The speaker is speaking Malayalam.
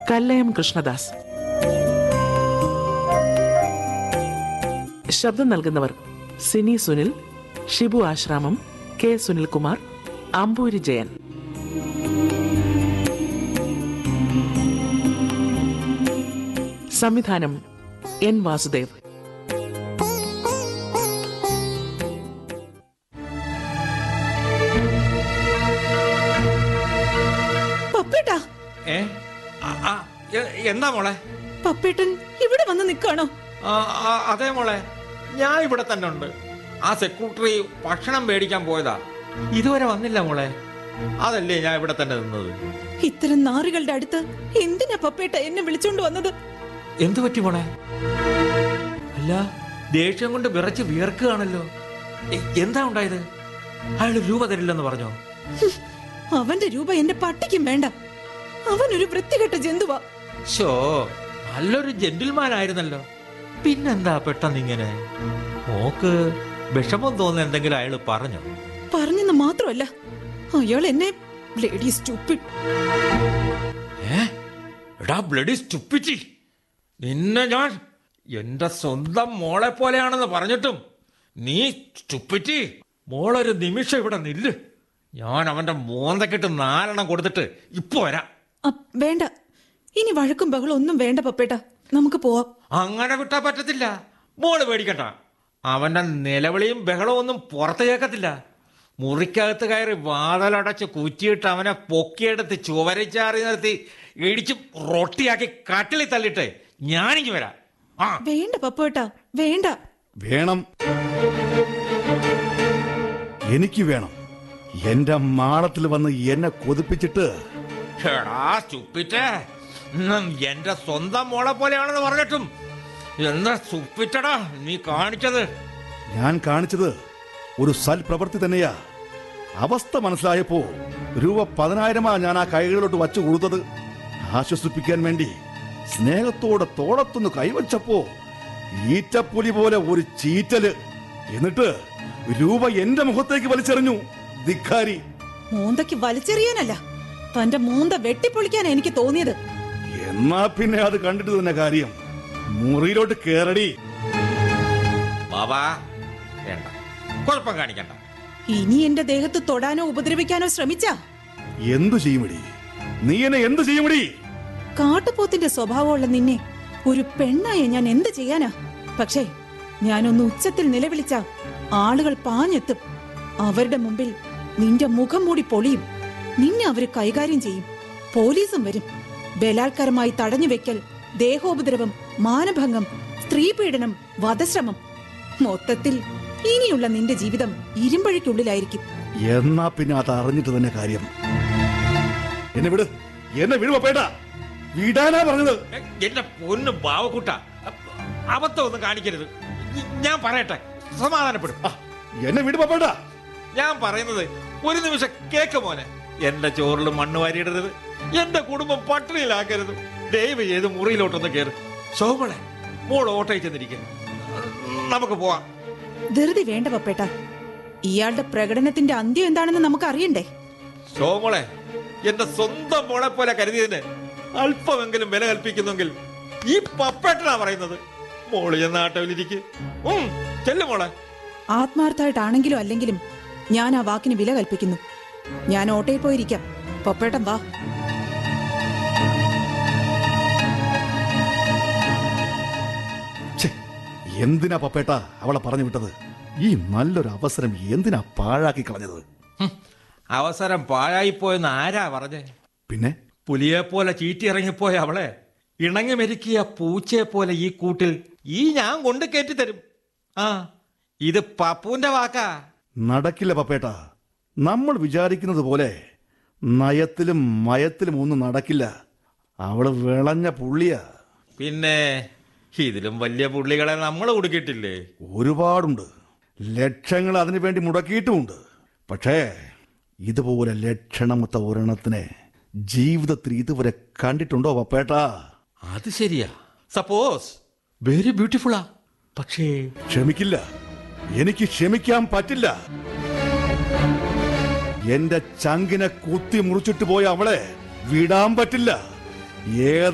കല്ലയം കൃഷ്ണദാസ് ശബ്ദം നൽകുന്നവർ സിനി സുനിൽ ഷിബു ആശ്രാമം കെ സുനിൽകുമാർ അമ്പൂരി ജയൻ സംവിധാനം എൻ വാസുദേവ് പപ്പേട്ടാ ഏ ആ, ആ, എ- എന്താ മോളെ പപ്പേട്ടൻ ഇവിടെ വന്ന് നിൽക്കാണോ ആ, ആ, അതെ മോളെ ഞാൻ ഇവിടെ തന്നെ ഉണ്ട് ആ സെക്രട്ടറി ഭക്ഷണം മേടിക്കാൻ പോയതാ ഇതുവരെ വന്നില്ല മോളെ അതല്ലേ ഞാൻ ഇവിടെ തന്നെ നിന്നത് ഇത്തരം നാറുകളുടെ അടുത്ത് എന്തിനാ പപ്പേട്ട എന്നെ വിളിച്ചോണ്ട് വന്നത് എന്തു പറ്റി മോളെ അല്ല ദേഷ്യം കൊണ്ട് വിറച്ച് വിയർക്കുകയാണല്ലോ എ- എന്താ ഉണ്ടായത് അയാൾ രൂപ തരില്ലെന്ന് പറഞ്ഞോ ഹും, അവന്റെ രൂപ എന്റെ പട്ടിക്കും വേണ്ട അവനൊരു വൃത്തികെട്ട ജന്തുവാ ഷോ നല്ലൊരു ജെന്റിൽമാൻ ആയിരുന്നല്ലോ പിന്നെന്താ പെട്ടെന്ന് ഇങ്ങനെ മോക്ക് വിഷമം തോന്നുന്ന എന്തെങ്കിലും അയാൾ പറഞ്ഞോ പറഞ്ഞെന്ന് മാത്രമല്ല അയാൾ എന്നെ ലേഡി stupid ഏ? എടാ ബ്ലഡി സ്റ്റുപ്പിറ്റി നിന്നെ ഞാൻ എന്റെ സ്വന്തം മോളെ പോലെയാണെന്ന് പറഞ്ഞിട്ടും നീ സ്റ്റുപ്പിറ്റി മോളൊരു നിമിഷം ഇവിടെ നില്ല് ഞാൻ അവന്റെ മോന്തക്കിട്ട് നാലെണ്ണം കൊടുത്തിട്ട് ഇപ്പൊ വരാം അ- വേണ്ട ഇനി വഴക്കും ബഹളം ഒന്നും വേണ്ട പപ്പേട്ട നമുക്ക് പോവാം അങ്ങനെ വിട്ടാ പറ്റത്തില്ല മോള് പേടിക്കണ്ട അവന്റെ നിലവിളിയും ബഹളവും ഒന്നും പുറത്ത് കേൾക്കത്തില്ല മുറിക്കകത്ത് കയറി വാതലടച്ച് കുറ്റിയിട്ട് അവനെ പൊക്കിയെടുത്ത് ചുവരച്ചാറി നിർത്തി ഇടിച്ച് റൊട്ടിയാക്കി കട്ടിലിൽ തള്ളിട്ട് ഞാനിങ്ങി വരാം ആ വേണ്ട പപ്പേട്ട വേണ്ട വേണം എനിക്ക് വേണം എന്റെ മാളത്തിൽ വന്ന് എന്നെ കൊതിപ്പിച്ചിട്ട് എടാ ചുപ്പിറ്റേ ഉം, എന്റെ സ്വന്തം മോളെ പോലെയാണെന്ന് പറഞ്ഞിട്ടും എന്താ സുപ്പിറ്റടാ നീ കാണിച്ചത് ഞാൻ കാണിച്ചത് ഒരു സൽപ്രവൃത്തി തന്നെയാ അവസ്ഥ മനസ്സിലായപ്പോ രൂപ പതിനായിരമാ ഞാൻ ആ കൈകളിലോട്ട് വച്ചു കൊടുത്തത് ആശ്വസിപ്പിക്കാൻ വേണ്ടി സ്നേഹത്തോടെ തോളത്തൊന്ന് കൈവച്ചപ്പോ ഈറ്റപ്പുലി പോലെ ഒരു ചീറ്റല് എന്നിട്ട് രൂപ എന്റെ മുഖത്തേക്ക് വലിച്ചെറിഞ്ഞു ധിക്കാരി മോന്തയ്ക്ക് വലിച്ചെറിയാനല്ല തന്റെ മോന്ത വെട്ടിപ്പൊളിക്കാനാ എനിക്ക് തോന്നിയത് എന്നാ പിന്നെ അത് കണ്ടിട്ട് തന്നെ കാര്യം മുറിയിലോട്ട് കേറടി ബാബാ വേണ്ട കുഴപ്പം കാണിക്കണ്ട ഇനി എന്റെ ദേഹത്ത് തൊടാനോ ഉപദ്രവിക്കാനോ ശ്രമിച്ചാ എന്തു ചെയ്യുമടി നീ എന്നെ എന്തു ചെയ്യുമടി കാട്ടുപോത്തിന്റെ സ്വഭാവമുള്ള നിന്നെ ഒരു പെണ്ണായ ഞാൻ എന്ത് ചെയ്യാനാ പക്ഷേ ഞാനൊന്ന് ഉച്ചത്തിൽ നിലവിളിച്ച ആളുകൾ പാഞ്ഞെത്തും അവരുടെ മുമ്പിൽ നിന്റെ മുഖം മൂടി പൊളിയും നിന്നെ അവര് കൈകാര്യം ചെയ്യും പോലീസും വരും ബലാത്കാരമായി തടഞ്ഞു വെക്കൽ ദേഹോപദ്രവം മാനഭംഗം സ്ത്രീപീഡനം വധശ്രമം മൊത്തത്തിൽ ഇനിയുള്ള നിന്റെ ജീവിതം ഇരുമ്പഴിക്കുള്ളിലായിരിക്കും എന്നാ പിന്നെ അത് അറിഞ്ഞിട്ട് തന്നെ കാര്യം എന്നെ വിട് എന്നെ വിടുവ പേട്ട വിടാനാ പറഞ്ഞത് എ, എന്റെ പൊന്ന് ബാവക്കുട്ട അബദ്ധം ഒന്നും കാണിക്കരുത് ഞ- ഞാൻ പറയട്ടെ സമാധാനപ്പെടും ആ, എന്നെ വിടുവ പേട്ട ഞാൻ പറയുന്നത് ഒരു നിമിഷം കേക്ക് മോനെ എന്റെ ചോറിൽ മണ്ണ് വാരിയിടരുത് എന്റെ കുടുംബം പട്ടിണിയിലാക്കരുത് ദയവ് ചെയ്ത് മുറിയിലോട്ടൊന്ന് കയറി ശോഭളെ മോൾ ഓട്ടയിൽ ചെന്നിരിക്കുക നമുക്ക് പോവാം ധൃതി വേണ്ട പപ്പേട്ട ഇയാളുടെ പ്രകടനത്തിന്റെ അന്ത്യം എന്താണെന്ന് നമുക്ക് അറിയണ്ടേ ശോമോളെ എന്റെ സ്വന്തം മോളെ പോലെ കരുതിയതിന് അല്പമെങ്കിലും വില കൽപ്പിക്കുന്നെങ്കിൽ ഈ പപ്പേട്ടനാ പറയുന്നത് മോള് ചെന്ന ആട്ടോയിലിരിക്ക് ഉം ചെല്ലു മോളെ ആത്മാർത്ഥമായിട്ടാണെങ്കിലും അല്ലെങ്കിലും ഞാൻ ആ വാക്കിന് വില കൽപ്പിക്കുന്നു ഞാൻ ഓട്ടയിൽ പോയിരിക്കാം പപ്പേട്ടൻ വാ ഛെ, എന്തിനാ പപ്പേട്ട അവളെ പറഞ്ഞു വിട്ടത് ഈ നല്ലൊരു അവസരം എന്തിനാ പാഴാക്കി കളഞ്ഞത് ഹും, അവസരം പാഴായിപ്പോയെന്ന് ആരാ പറഞ്ഞേ പിന്നെ പുലിയെപ്പോലെ ചീറ്റിയിറങ്ങിപ്പോയ അവളെ ഇണങ്ങി മെരുക്കിയ പൂച്ചയെ പോലെ ഈ കൂട്ടിൽ ഈ ഞാൻ കൊണ്ട് കയറ്റി തരും ആ ഇത് പപ്പുവിന്റെ വാക്കാ നടക്കില്ല പപ്പേട്ട നമ്മൾ വിചാരിക്കുന്നത് പോലെ നയത്തിലും മയത്തിലും ഒന്നും നടക്കില്ല അവള് വിളഞ്ഞ പുള്ളിയാ പിന്നെ ഇതിലും വലിയ പുള്ളികളെ നമ്മൾ കൊടുക്കിട്ടില്ലേ ഒരുപാടുണ്ട് ലക്ഷങ്ങൾ അതിനു വേണ്ടി മുടക്കിയിട്ടുമുണ്ട് പക്ഷേ ഇതുപോലെ ലക്ഷണമൊത്ത ഒരെണ്ണത്തിനെ ജീവിതത്തിൽ ഇതുവരെ കണ്ടിട്ടുണ്ടോ പപ്പേട്ടാ അത് ശരിയാ സപ്പോസ് വെരി ബ്യൂട്ടിഫുള്ളാ പക്ഷേ ക്ഷമിക്കില്ല എനിക്ക് ക്ഷമിക്കാൻ പറ്റില്ല എന്റെ ചങ്കിനെ കുത്തി മുറിച്ചിട്ട് പോയ അവളെ വിടാൻ പറ്റില്ല ഏത്